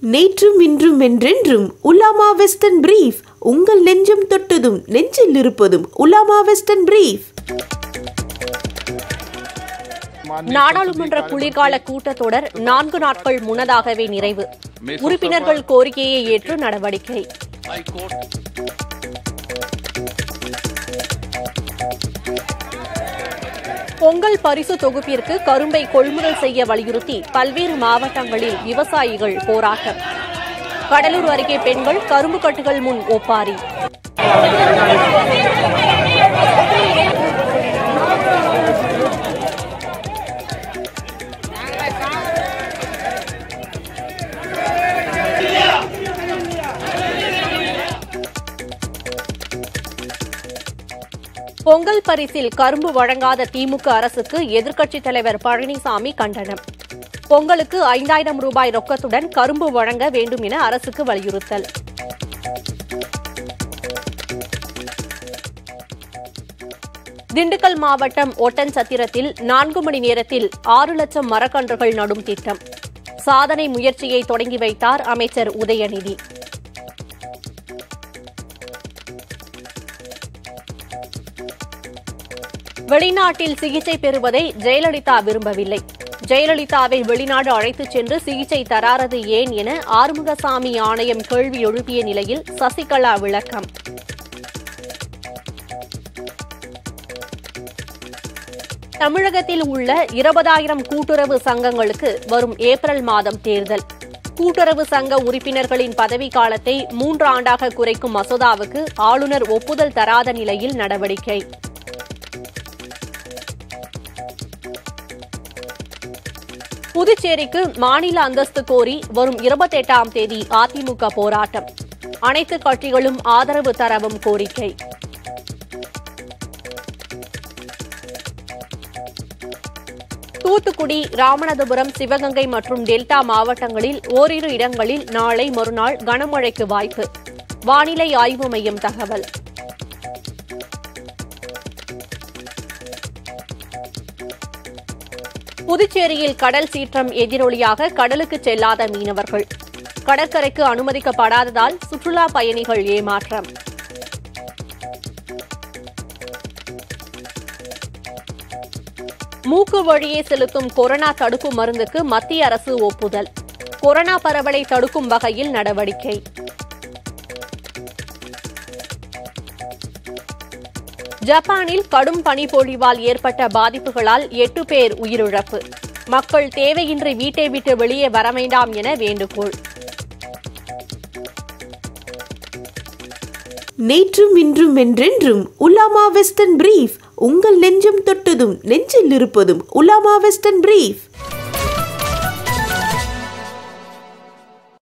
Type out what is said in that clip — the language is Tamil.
நேற்றும் இன்றும் என்றென்றும் உலாமா வெஸ்டர்ன் பிரீஃப் உங்கள் நெஞ்சம் தொட்டதும் நெஞ்சில் இருப்பதும் உலாமா வெஸ்டர்ன் பிரீஃப் நாடாளுமன்ற குளிர்கால கூட்டத்தொடர் நான்கு நாட்கள் முன்னதாகவே நிறைவு உறுப்பினர்கள் கோரிக்கையை ஏற்று நடவடிக்கை பொங்கல் பரிசு தொகுப்பிற்கு கரும்பை கொள்முதல் செய்ய வலியுறுத்தி பல்வேறு மாவட்டங்களில் விவசாயிகள் போராட்டம் கடலூர் அருகே பெண்கள் கரும்பு கட்டுகள் முன் ஒப்பாரி பொங்கல் பரிசில் கரும்பு வழங்காத திமுக அரசுக்கு எதிர்க்கட்சித் தலைவர் பழனிசாமி கண்டனம் பொங்கலுக்கு ஐந்தாயிரம் ரூபாய் ரொக்கத்துடன் கரும்பு வழங்க வேண்டும் என அரசுக்கு வலியுறுத்தல் திண்டுக்கல் மாவட்டம் ஒட்டன்சத்திரத்தில் நான்கு மணி நேரத்தில் ஆறு லட்சம் மரக்கன்றுகள் நடும் திட்டம் சாதனை முயற்சியை தொடங்கி வைத்தார் அமைச்சர் உதயநிதி வெளிநாட்டில் சிகிச்சை பெறுவதை ஜெயலலிதா விரும்பவில்லை ஜெயலலிதாவை வெளிநாடு அழைத்துச் சென்று சிகிச்சை தராரது ஏன் என ஆறுமுகசாமி ஆணையம் கேள்வி எழுப்பிய நிலையில் சசிகலா விளக்கம் தமிழகத்தில் உள்ள இருபதாயிரம் கூட்டுறவு சங்கங்களுக்கு வரும் ஏப்ரல் மாதம் தேர்தல் கூட்டுறவு சங்க உறுப்பினர்களின் பதவிக்காலத்தை மூன்று ஆண்டாக குறைக்கும் மசோதாவுக்கு ஆளுநர் ஒப்புதல் தராத நிலையில் நடவடிக்கை புதுச்சேரிக்கு மாநில அந்தஸ்து கோரி வரும் இருபத்தெட்டாம் தேதி அதிமுக போராட்டம் அனைத்து கட்சிகளும் ஆதரவு தரவும் கோரிக்கை தூத்துக்குடி ராமநாதபுரம் சிவகங்கை மற்றும் டெல்டா மாவட்டங்களில் ஓரிரு இடங்களில் நாளை மறுநாள் கனமழைக்கு வாய்ப்பு வானிலை ஆய்வு மையம் தகவல் புதுச்சேரியில் கடல் சீற்றம் எதிரொலியாக கடலுக்கு செல்லாத மீனவர்கள் கடற்கரைக்கு அனுமதிக்கப்படாததால் சுற்றுலா பயணிகள் ஏமாற்றம் மூக்கு வழியே செலுத்தும் கொரோனா தடுப்பு மருந்துக்கு மத்திய அரசு ஒப்புதல் கொரோனா பரவலை தடுக்கும் வகையில் நடவடிக்கை ஜப்பானில் கடும் பனிப்பொழிவால் ஏற்பட்ட பாதிப்புகளால் எட்டு பேர் உயிரிழப்பு மக்கள் தேவையின்றி வீட்டை விட்டு வெளியே வர வேண்டாம் என வேண்டுகோள் நேற்றும் இன்றும் என்றென்றும் உலாமா வெஸ்டர்ன் பிரீஃப் உங்கள் நெஞ்சம் தொட்டதும் நெஞ்சில் இருப்பதும் உலாமா வெஸ்டர்ன் பிரீஃப்